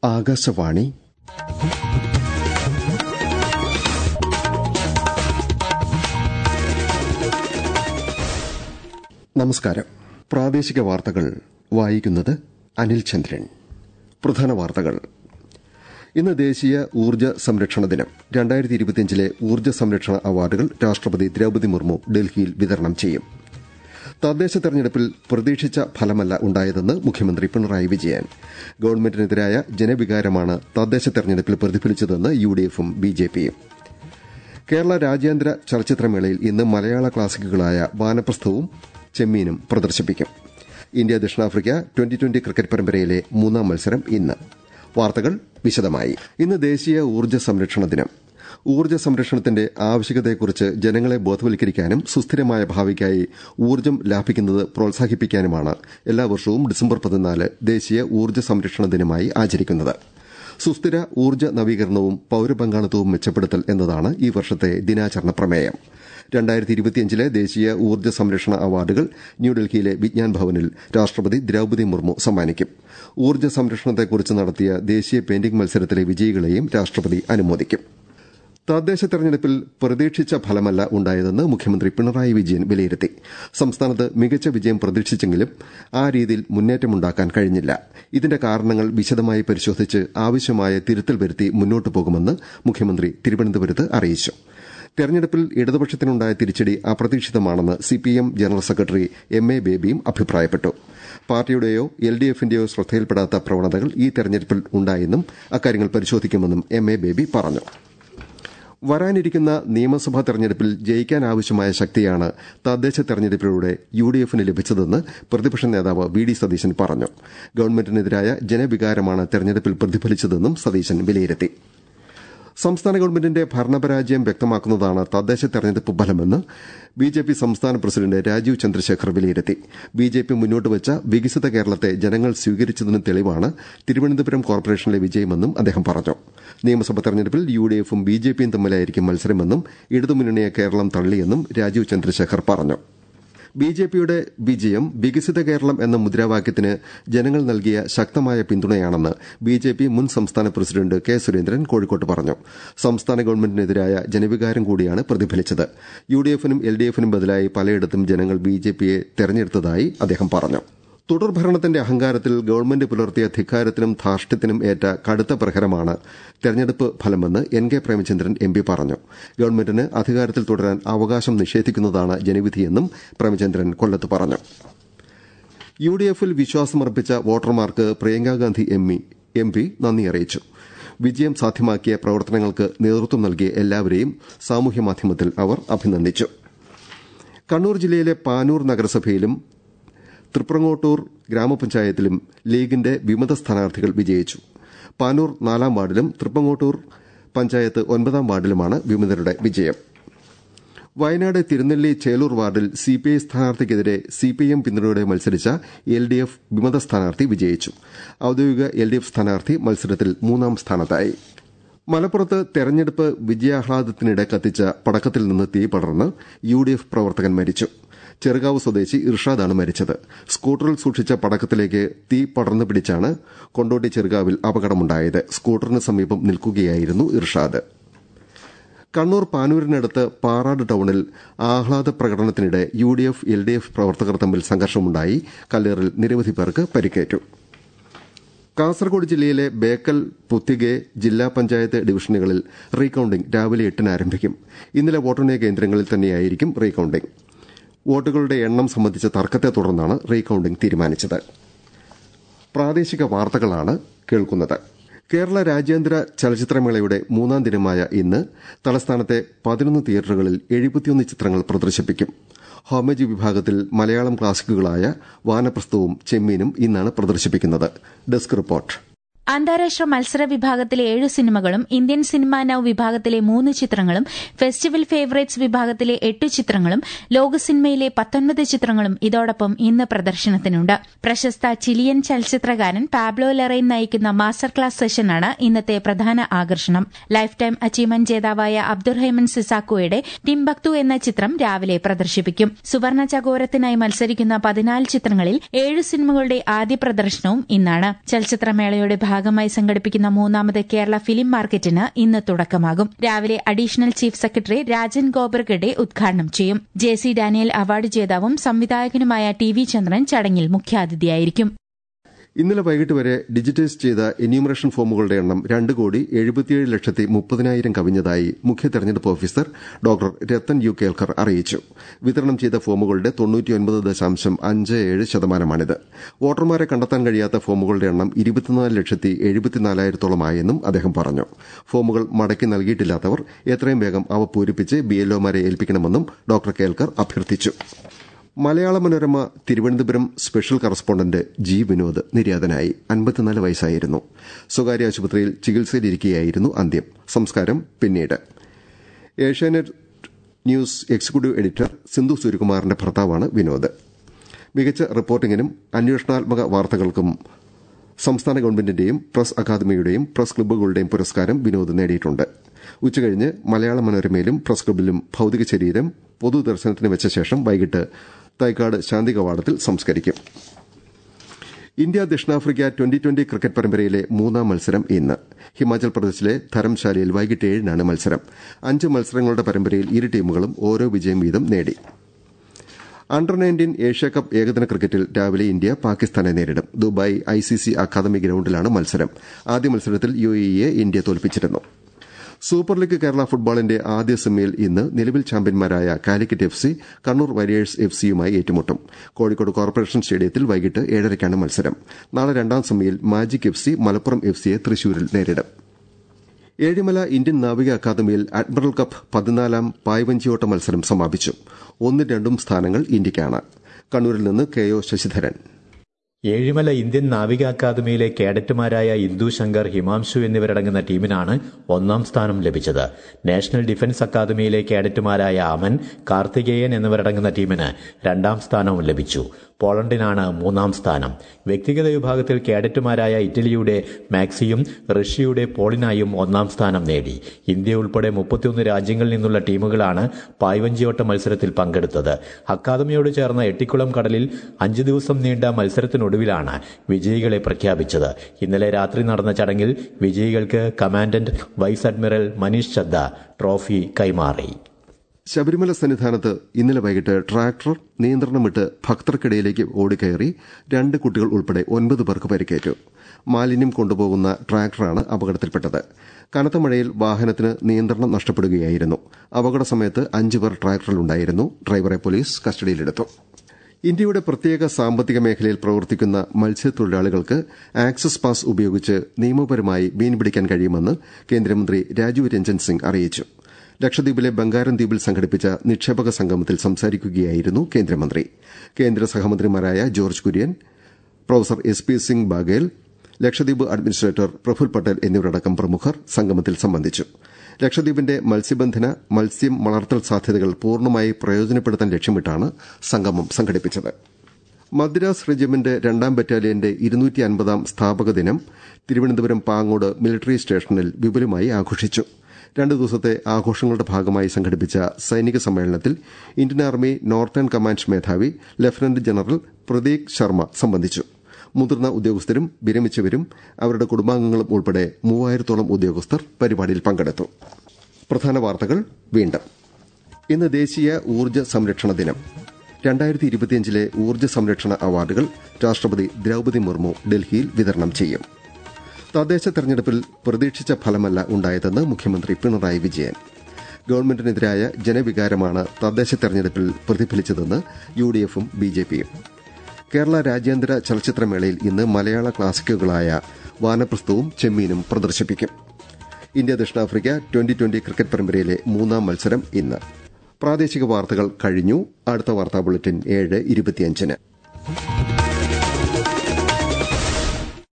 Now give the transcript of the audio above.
ആകാശവാണി നമസ്കാരം പ്രാദേശിക വാർത്തകൾ വായിക്കുന്നത് അനിൽ ചന്ദ്രൻ പ്രധാന വാർത്തകൾ ഇന്ന് ദേശീയ ഊർജ്ജ സംരക്ഷണ ദിനം രണ്ടായിരത്തി ഇരുപത്തിയഞ്ചിലെ ഊർജ്ജ സംരക്ഷണ അവാർഡുകൾ രാഷ്ട്രപതി ദ്രൌപദി മുർമു ഡൽഹിയിൽ വിതരണം ചെയ്യും തദ്ദേശ തെരഞ്ഞെടുപ്പിൽ പ്രതീക്ഷിച്ച ഫലമല്ല ഉണ്ടായതെന്ന് മുഖ്യമന്ത്രി പിണറായി വിജയൻ ഗവൺമെന്റിനെതിരായ ജനവികാരമാണ് തദ്ദേശ തെരഞ്ഞെടുപ്പിൽ പ്രതിഫലിച്ചതെന്ന് യുഡിഎഫും ബിജെപിയും കേരള രാജ്യാന്തര ചലച്ചിത്രമേളയിൽ ഇന്ന് മലയാള ക്ലാസിക്കുകളായ വാനപ്രസ്ഥവും ചെമ്മീനും പ്രദർശിപ്പിക്കും ഇന്ത്യ ദക്ഷിണാഫ്രിക്ക ട്വന്റി ട്വന്റി ക്രിക്കറ്റ് പരമ്പരയിലെ മൂന്നാം മത്സരം ഇന്ന് വാർത്തകൾ വിശദമായി ഇന്ന് ദേശീയ ഊർജ്ജ സംരക്ഷണ ദിനം ഊർജ്ജ സംരക്ഷണത്തിന്റെ ആവശ്യകതയെക്കുറിച്ച് ജനങ്ങളെ ബോധവൽക്കരിക്കാനും സുസ്ഥിരമായ ഭാവിക്കായി ഊർജ്ജം ലാഭിക്കുന്നത് പ്രോത്സാഹിപ്പിക്കാനുമാണ് എല്ലാ വർഷവും ഡിസംബർ പതിനാല് ദേശീയ ഊർജ്ജ സംരക്ഷണ ദിനമായി ആചരിക്കുന്നത് സുസ്ഥിര ഊർജ്ജ നവീകരണവും പൌരപങ്കാളിത്തവും മെച്ചപ്പെടുത്തൽ എന്നതാണ് ഈ വർഷത്തെ ദിനാചരണ പ്രമേയം രണ്ടായിരത്തി ഇരുപത്തിയഞ്ചിലെ ദേശീയ ഊർജ്ജ സംരക്ഷണ അവാർഡുകൾ ന്യൂഡൽഹിയിലെ വിജ്ഞാൻ ഭവനിൽ രാഷ്ട്രപതി ദ്രൌപദി മുർമു സമ്മാനിക്കും ഊർജ്ജ സംരക്ഷണത്തെക്കുറിച്ച് നടത്തിയ ദേശീയ പെയിന്റിംഗ് മത്സരത്തിലെ വിജയികളെയും രാഷ്ട്രപതി അനുമോദിക്കും തദ്ദേശ തെരഞ്ഞെടുപ്പിൽ പ്രതീക്ഷിച്ച ഫലമല്ല ഉണ്ടായതെന്ന് മുഖ്യമന്ത്രി പിണറായി വിജയൻ വിലയിരുത്തി സംസ്ഥാനത്ത് മികച്ച വിജയം പ്രതീക്ഷിച്ചെങ്കിലും ആ രീതിയിൽ മുന്നേറ്റമുണ്ടാക്കാൻ കഴിഞ്ഞില്ല ഇതിന്റെ കാരണങ്ങൾ വിശദമായി പരിശോധിച്ച് ആവശ്യമായ തിരുത്തൽ വരുത്തി മുന്നോട്ടു പോകുമെന്ന് മുഖ്യമന്ത്രി തിരുവനന്തപുരത്ത് അറിയിച്ചു തെരഞ്ഞെടുപ്പിൽ ഇടതുപക്ഷത്തിനുണ്ടായ തിരിച്ചടി അപ്രതീക്ഷിതമാണെന്ന് CPM general secretary M A ബേബിയും അഭിപ്രായപ്പെട്ടു പാർട്ടിയുടെയോ എൽ ഡി എഫിന്റെയോ ശ്രദ്ധയിൽപ്പെടാത്ത പ്രവണതകൾ ഈ തെരഞ്ഞെടുപ്പിൽ ഉണ്ടായെന്നും അക്കാര്യങ്ങൾ പരിശോധിക്കുമെന്നും എം എ ബേബി പറഞ്ഞു വരാനിരിക്കുന്ന നിയമസഭാ തെരഞ്ഞെടുപ്പിൽ ജയിക്കാനാവശ്യമായ ശക്തിയാണ് തദ്ദേശ തെരഞ്ഞെടുപ്പിലൂടെ യു ഡി എഫിന് ലഭിച്ചതെന്ന് പ്രതിപക്ഷ നേതാവ് വി ഡി സതീശൻ പറഞ്ഞു ഗവൺമെന്റിനെതിരായ ജനവികാരമാണ് തെരഞ്ഞെടുപ്പിൽ പ്രതിഫലിച്ചതെന്നും സതീശൻ വിലയിരുത്തി സംസ്ഥാന ഗവൺമെന്റിന്റെ ഭരണപരാജയം വ്യക്തമാക്കുന്നതാണ് തദ്ദേശ തെരഞ്ഞെടുപ്പ് ഫലമെന്ന് ബിജെപി സംസ്ഥാന പ്രസിഡന്റ് രാജീവ് ചന്ദ്രശേഖർ വിലയിരുത്തി ബിജെപി മുന്നോട്ടുവച്ച വികസിത കേരളത്തെ ജനങ്ങൾ സ്വീകരിച്ചതിന് തെളിവാണ് തിരുവനന്തപുരം കോർപ്പറേഷനിലെ വിജയമെന്നും അദ്ദേഹം പറഞ്ഞു നിയമസഭാ തെരഞ്ഞെടുപ്പിൽ യുഡിഎഫും ബിജെപിയും തമ്മിലായിരിക്കും മത്സരമെന്നും ഇടതുമുന്നണിയെ കേരളം തള്ളിയെന്നും രാജീവ് ചന്ദ്രശേഖർ പറഞ്ഞു ബിജെപിയുടെ വിജയം വികസിത കേരളം എന്ന മുദ്രാവാക്യത്തിന് ജനങ്ങൾ നൽകിയ ശക്തമായ പിന്തുണയാണെന്ന് ബിജെപി മുൻ സംസ്ഥാന പ്രസിഡന്റ് കെ സുരേന്ദ്രൻ കോഴിക്കോട്ട് പറഞ്ഞു സംസ്ഥാന ഗവൺമെന്റിനെതിരായ ജനവികാരം കൂടിയാണ് പ്രതിഫലിച്ചത് യുഡിഎഫിനും എൽഡിഎഫിനും ബദലായി പലയിടത്തും ജനങ്ങൾ ബിജെപിയെ തെരഞ്ഞെടുത്തതായി അദ്ദേഹം പറഞ്ഞു തുടർഭരണത്തിന്റെ അഹങ്കാരത്തിൽ ഗവൺമെന്റ് പുലർത്തിയ ധിക്കാരത്തിനും ധാർഷ്ട്യത്തിനും ഏറ്റ കടുത്ത പ്രഹരമാണ് തെരഞ്ഞെടുപ്പ് ഫലമെന്ന് N K Premachandran M P പറഞ്ഞു ഗവൺമെന്റിന് അധികാരത്തിൽ തുടരാൻ അവകാശം നിഷേധിക്കുന്നതാണ് ജനവിധിയെന്നും പ്രേമചന്ദ്രൻ കൊല്ലത്ത് പറഞ്ഞു യു ഡി എഫിൽ വിശ്വാസമർപ്പിച്ച വോട്ടർമാർക്ക് പ്രിയങ്കാഗാന്ധി എം പി നന്ദി അറിയിച്ചു വിജയം സാധ്യമാക്കിയ പ്രവർത്തനങ്ങൾക്ക് നേതൃത്വം നൽകിയ എല്ലാവരെയും സാമൂഹ്യമാധ്യമത്തിൽ അവർ അഭിനന്ദിച്ചു കണ്ണൂർ ജില്ലയിലെ പാനൂർ നഗരസഭയിലും തൃപ്രങ്ങോട്ടൂർ ഗ്രാമപഞ്ചായത്തിലും ലീഗിന്റെ വിമത സ്ഥാനാർത്ഥികൾ വിജയിച്ചു പാനൂർ നാലാം വാർഡിലും തൃപ്രങ്ങോട്ടൂർ പഞ്ചായത്ത് ഒൻപതാം വാർഡിലുമാണ് വിമതരുടെ വിജയം വയനാട് തിരുനെല്ലി ചേലൂർ വാർഡിൽ സിപിഐ സ്ഥാനാർത്ഥിക്കെതിരെ സിപിഐഎം പിന്തുണയോടെ മത്സരിച്ച എൽഡിഎഫ് വിമത സ്ഥാനാർത്ഥി വിജയിച്ചു ഔദ്യോഗിക എൽഡിഎഫ് സ്ഥാനാർത്ഥി മത്സരത്തിൽ മൂന്നാം സ്ഥാനത്തായി മലപ്പുറത്ത് തെരഞ്ഞെടുപ്പ് വിജയാഹ്ലാദത്തിനിടെ കത്തിച്ച പടക്കത്തിൽ നിന്ന് തീ പടർന്ന് യുഡിഎഫ് പ്രവർത്തകൻ മരിച്ചു ചെറുകാവ് സ്വദേശി ഇർഷാദാണ് മരിച്ചത് സ്കൂട്ടറിൽ സൂക്ഷിച്ച പടക്കത്തിലേക്ക് തീ പടർന്നു പിടിച്ചാണ് കൊണ്ടോട്ടി ചെറുകാവിൽ അപകടമുണ്ടായത് സ്കൂട്ടറിന് സമീപം നിൽക്കുകയായിരുന്നു ഇർഷാദ് കണ്ണൂർ പാനൂരിനടുത്ത് പാറാട് ടൌണിൽ ആഹ്ലാദ പ്രകടനത്തിനിടെ യുഡിഎഫ് എൽഡിഎഫ് പ്രവർത്തകർ തമ്മിൽ സംഘർഷമുണ്ടായി കല്ലേറിൽ നിരവധി പേർക്ക് പരിക്കേറ്റു കാസർഗോഡ് ജില്ലയിലെ ബേക്കൽ പുത്തിഗെ ജില്ലാ പഞ്ചായത്ത് ഡിവിഷനുകളിൽ റീകൌണ്ടിംഗ് രാവിലെ എട്ടിന് ആരംഭിക്കും ഇന്നലെ വോട്ടെണ്ണയ കേന്ദ്രങ്ങളിൽ തന്നെയായിരിക്കും റീകൌണ്ടിംഗ് വോട്ടുകളുടെ എണ്ണം സംബന്ധിച്ച തർക്കത്തെ തുടർന്നാണ് റീകൌണ്ടിംഗ് തീരുമാനിച്ചത് പ്രാദേശിക വാർത്തകളാണ് കേൾക്കുന്നത് കേരള രാജ്യാന്തര ചലച്ചിത്രമേളയുടെ മൂന്നാം ദിനമായ ഇന്ന് തലസ്ഥാനത്തെ പതിനൊന്ന് തിയേറ്ററുകളിൽ എഴുപത്തിയൊന്ന് ചിത്രങ്ങൾ പ്രദർശിപ്പിക്കും ഹോമേജ് വിഭാഗത്തിൽ മലയാളം ക്ലാസിക്കുകളായ വാനപ്രസ്ഥവും ചെമ്മീനും ഇന്നാണ് പ്രദർശിപ്പിക്കുന്നത് ഡെസ്ക് റിപ്പോർട്ട് അന്താരാഷ്ട്ര മത്സര വിഭാഗത്തിലെ ഏഴ് സിനിമകളും ഇന്ത്യൻ സിനിമാ നൌ വിഭാഗത്തിലെ മൂന്ന് ചിത്രങ്ങളും ഫെസ്റ്റിവൽ ഫേവറേറ്റ്സ് വിഭാഗത്തിലെ എട്ട് ചിത്രങ്ങളും ലോക സിനിമയിലെ പത്തൊൻപത് ചിത്രങ്ങളും ഇതോടൊപ്പം ഇന്ന് പ്രദർശനത്തിനുണ്ട് പ്രശസ്ത ചിലിയൻ ചലച്ചിത്രകാരൻ പാബ്ലോ ലെറൈൻ നയിക്കുന്ന മാസ്റ്റർ ക്ലാസ് സെഷനാണ് ഇന്നത്തെ പ്രധാന ആകർഷണം ലൈഫ് ടൈം അച്ചീവ്മെന്റ് ജേതാവായ അബ്ദുറഹൈമൻ സിസാക്കോയുടെ ടിംബക്തു എന്ന ചിത്രം രാവിലെ പ്രദർശിപ്പിക്കും സുവർണ ചകോരത്തിനായി മത്സരിക്കുന്ന പതിനാല് ചിത്രങ്ങളിൽ ഏഴ് സിനിമകളുടെ ആദ്യ പ്രദർശനവും ഇന്നാണ് ചലച്ചിത്രമേളയുടെ ഭാഗമായി സംഘടിപ്പിക്കുന്ന മൂന്നാമത് കേരള ഫിലിം മാർക്കറ്റിന് ഇന്ന് തുടക്കമാകും രാവിലെ additional chief secretary Rajan Khobragade ഉദ്ഘാടനം ചെയ്യും ജെ സി ഡാനിയൽ അവാർഡ് ജേതാവും സംവിധായകനുമായ ടി വി ചന്ദ്രൻ ചടങ്ങിൽ മുഖ്യാതിഥിയായിരിക്കും ഇന്നലെ വൈകിട്ട് വരെ ഡിജിറ്റൈസ് ചെയ്ത എന്യൂമറേഷൻ ഫോമുകളുടെ എണ്ണം രണ്ട് കോടി എഴുപത്തിയേഴ് ലക്ഷത്തി മുപ്പതിനായിരം കവിഞ്ഞതായി മുഖ്യ തെരഞ്ഞെടുപ്പ് officer doctor Rathan U Kelkar അറിയിച്ചു വിതരണം ചെയ്ത ഫോമുകളുടെ തൊണ്ണൂറ്റിയൊൻപത് ദശാംശം അഞ്ച് ഏഴ് ശതമാനമാണിത് വോട്ടർമാരെ കണ്ടെത്താൻ കഴിയാത്ത ഫോമുകളുടെ എണ്ണം ഇരുപത്തിനാല് ലക്ഷത്തി എഴുപത്തിനാലായിരത്തോളമായെന്നും അദ്ദേഹം പറഞ്ഞു ഫോമുകൾ മടക്കി നൽകിയിട്ടില്ലാത്തവർ എത്രയും വേഗം അവ പൂരിപ്പിച്ച് ബിഎൽഒമാരെ ഏൽപ്പിക്കണമെന്നും ഡോക്ടർ കേൽക്കർ അഭ്യർത്ഥിച്ചു Malayala Manorama Thiruvananthapuram special correspondent G Vinod നിര്യാതനായി അൻപത്തിനാല് വയസ്സായിരുന്നു സ്വകാര്യ ആശുപത്രിയിൽ ചികിത്സയിലിരിക്കെയായിരുന്നു അന്ത്യം സംസ്കാരം പിന്നീട് Asianet news executive editor Sindhu സൂര്യകുമാറിന്റെ ഭർത്താവാണ് വിനോദ് മികച്ച റിപ്പോർട്ടിംഗിനും അന്വേഷണാത്മക വാർത്തകൾക്കും സംസ്ഥാന ഗവൺമെന്റിന്റെയും പ്രസ് അക്കാദമിയുടെയും പ്രസ് ക്ലബ്ബുകളുടെയും പുരസ്കാരം വിനോദ് നേടിയിട്ടുണ്ട് ഉച്ചകഴിഞ്ഞ് മലയാള മനോരമയിലും പ്രസ് ക്ലബ്ബിലും ഭൌതിക ശരീരം പൊതുദർശനത്തിന് വെച്ച ശേഷം വൈകിട്ട് തൈക്കാട് ശാന്തി കവാടത്തിൽ സംസ്കരിക്കും ഇന്ത്യ ദക്ഷിണാഫ്രിക്ക ട്വന്റി ട്വന്റി ക്രിക്കറ്റ് പരമ്പരയിലെ മൂന്നാം മത്സരം ഇന്ന് ഹിമാചൽ പ്രദേശിലെ ധരംശാലയിൽ വൈകിട്ട് ഏഴിനാണ് മത്സരം അഞ്ച് മത്സരങ്ങളുടെ പരമ്പരയിൽ ഇരു ടീമുകളും ഓരോ വിജയം വീതം നേടി അണ്ടർ നയൻറ്റീൻ ഏഷ്യാകപ്പ് ഏകദിന ക്രിക്കറ്റിൽ രാവിലെ ഇന്ത്യ പാകിസ്ഥാനെ നേരിടും ദുബായ് ഐസിസി അക്കാദമി ഗ്രൌണ്ടിലാണ് മത്സരം ആദ്യ മത്സരത്തിൽ യുഎഇയെ ഇന്ത്യ തോൽപ്പിച്ചിരുന്നു സൂപ്പർ ലീഗ് കേരള ഫുട്ബോളിന്റെ ആദ്യ സെമിയിൽ ഇന്ന് നിലവിൽ ചാമ്പ്യന്മാരായ Calicut F C Kannur warriors F സിയുമായി ഏറ്റുമുട്ടും കോഴിക്കോട് കോർപ്പറേഷൻ സ്റ്റേഡിയത്തിൽ വൈകിട്ട് ഏഴരയ്ക്കാണ് മത്സരം നാളെ രണ്ടാം സെമിയിൽ magic F C Malappuram F സിയെ തൃശൂരിൽ നേരിടും ഏഴിമല ഇന്ത്യൻ നാവിക അക്കാദമിയിൽ അഡ്മിറൽ കപ്പ് പതിനാലാം പായ്വഞ്ചിയോട്ട മത്സരം സമാപിച്ചു ഒന്നും രണ്ടും സ്ഥാനങ്ങൾ ഇന്ത്യയ്ക്കാണ് കണ്ണൂരിൽ നിന്ന് K O Sasidharan Ezhimala Indian നാവിക അക്കാദമിയിലെ കേഡറ്റുമാരായ ഇന്ദു ശങ്കർ ഹിമാംശു എന്നിവരടങ്ങുന്ന ടീമിനാണ് ഒന്നാം സ്ഥാനം ലഭിച്ചത് നാഷണൽ ഡിഫൻസ് അക്കാദമിയിലെ കേഡറ്റുമാരായ അമൻ കാർത്തികേയൻ എന്നിവരടങ്ങുന്ന ടീമിന് രണ്ടാം സ്ഥാനവും ലഭിച്ചു പോളണ്ടിനാണ് മൂന്നാം സ്ഥാനം വ്യക്തിഗത വിഭാഗത്തിൽ കേഡറ്റുമാരായ ഇറ്റലിയുടെ മാക്സിയും റഷ്യയുടെ പോളിനായും ഒന്നാം സ്ഥാനം നേടി ഇന്ത്യ ഉൾപ്പെടെ മുപ്പത്തിയൊന്ന് രാജ്യങ്ങളിൽ നിന്നുള്ള ടീമുകളാണ് പായ്വഞ്ചിയോട്ട മത്സരത്തിൽ പങ്കെടുത്തത് അക്കാദമിയോട് ചേർന്ന എട്ടിക്കുളം കടലിൽ അഞ്ചു ദിവസം നീണ്ട മത്സരത്തിനൊടുവിലാണ് വിജയികളെ പ്രഖ്യാപിച്ചത് ഇന്നലെ രാത്രി നടന്ന ചടങ്ങിൽ വിജയികൾക്ക് commandant vice admiral Manish Chadha trophy കൈമാറി ശബരിമല സന്നിധാനത്ത് ഇന്നലെ വൈകിട്ട് ട്രാക്ടർ നിയന്ത്രണം വിട്ട് ഭക്തർക്കിടയിലേക്ക് ഓടിക്കയറി രണ്ട് കുട്ടികൾ ഉൾപ്പെടെ ഒൻപത് പേർക്ക് പരിക്കേറ്റു മാലിന്യം കൊണ്ടുപോകുന്ന ട്രാക്ടറാണ് അപകടത്തിൽപ്പെട്ടത് കനത്ത മഴയിൽ വാഹനത്തിന് നിയന്ത്രണം നഷ്ടപ്പെടുകയായിരുന്നു അപകട സമയത്ത് അഞ്ചു പേർ ട്രാക്ടറിലുണ്ടായിരുന്നു ഡ്രൈവറെ പോലീസ് കസ്റ്റഡിയിലെടുത്തു ഇന്ത്യയുടെ പ്രത്യേക സാമ്പത്തിക മേഖലയിൽ പ്രവർത്തിക്കുന്ന മത്സ്യത്തൊഴിലാളികൾക്ക് ആക്സസ് പാസ് ഉപയോഗിച്ച് നിയമപരമായി മീൻ പിടിക്കാൻ കഴിയുമെന്ന് കേന്ദ്രമന്ത്രി രാജീവ് രഞ്ജൻ സിംഗ് അറിയിച്ചു ലക്ഷദ്വീപിലെ ബംഗാരം ദ്വീപിൽ സംഘടിപ്പിച്ച നിക്ഷേപക സംഗമത്തിൽ സംസാരിക്കുകയായിരുന്നു കേന്ദ്രമന്ത്രി കേന്ദ്ര സഹമന്ത്രിമാരായ George Kurian professor S P Singh Baghel Lakshadweep administrator Praful Patel എന്നിവരടക്കം പ്രമുഖർ സംഗമത്തിൽ സംബന്ധിച്ചു ലക്ഷദ്വീപിന്റെ മത്സ്യബന്ധന മത്സ്യം വളർത്തൽ സാധ്യതകൾ പൂർണ്ണമായി പ്രയോജനപ്പെടുത്താൻ ലക്ഷ്യമിട്ടാണ് സംഗമം സംഘടിപ്പിച്ചത് മദ്രാസ് റെജിമെന്റ് രണ്ടാം ബറ്റാലിയന്റെ ഇരുന്നൂറ്റി അൻപതാം സ്ഥാപക ദിനം തിരുവനന്തപുരം പാങ്ങോട് മിലിറ്ററി സ്റ്റേഷനിൽ വിപുലമായി ആഘോഷിച്ചു രണ്ടു ദിവസത്തെ ആഘോഷങ്ങളുടെ ഭാഗമായി സംഘടിപ്പിച്ച സൈനിക സമ്മേളനത്തിൽ ഇന്ത്യൻ ആർമി നോർത്തേൺ കമാൻഡ് മേധാവി ലഫ്റ്റനന്റ് ജനറൽ പ്രതീക് ശർമ്മ സംബന്ധിച്ചു മുതിർന്ന ഉദ്യോഗസ്ഥരും വിരമിച്ചവരും അവരുടെ കുടുംബാംഗങ്ങളും ഉൾപ്പെടെ മൂവായിരത്തോളം ഉദ്യോഗസ്ഥർ പരിപാടിയിൽ പങ്കെടുത്തു പ്രധാന വാർത്തകൾ വീണ്ടും ഇന്ന് ദേശീയ ഊർജ്ജ സംരക്ഷണ ദിനം രണ്ടായിരത്തി ഇരുപത്തിയഞ്ചിലെ ഊർജ്ജ സംരക്ഷണ അവാർഡുകൾ രാഷ്ട്രപതി ദ്രൌപതി മുർമു ഡൽഹിയിൽ വിതരണം ചെയ്യും തദ്ദേശ തെരഞ്ഞെടുപ്പിൽ പ്രതീക്ഷിച്ച ഫലമല്ല ഉണ്ടായതെന്ന് മുഖ്യമന്ത്രി പിണറായി വിജയൻ ഗവൺമെന്റിനെതിരായ ജനവികാരമാണ് തദ്ദേശ തെരഞ്ഞെടുപ്പിൽ പ്രതിഫലിച്ചതെന്ന് യു ഡി എഫും ബി ജെ പിയും കേരള രാജ്യാന്തര ചലച്ചിത്രമേളയിൽ ഇന്ന് മലയാള ക്ലാസിക്കുകളായ വാനപ്രസ്ഥവും ചെമ്മീനും പ്രദർശിപ്പിക്കും ഇന്ത്യ ദക്ഷിണാഫ്രിക്ക ട്വന്റി ട്വന്റി ക്രിക്കറ്റ് പരമ്പരയിലെ മൂന്നാം മത്സരം ഇന്ന് പ്രാദേശിക വാർത്തകൾ കഴിഞ്ഞു അടുത്ത വാർത്താ ബുള്ളറ്റിൻ ഏഴ് ഇരുപത്തിയഞ്ചിന്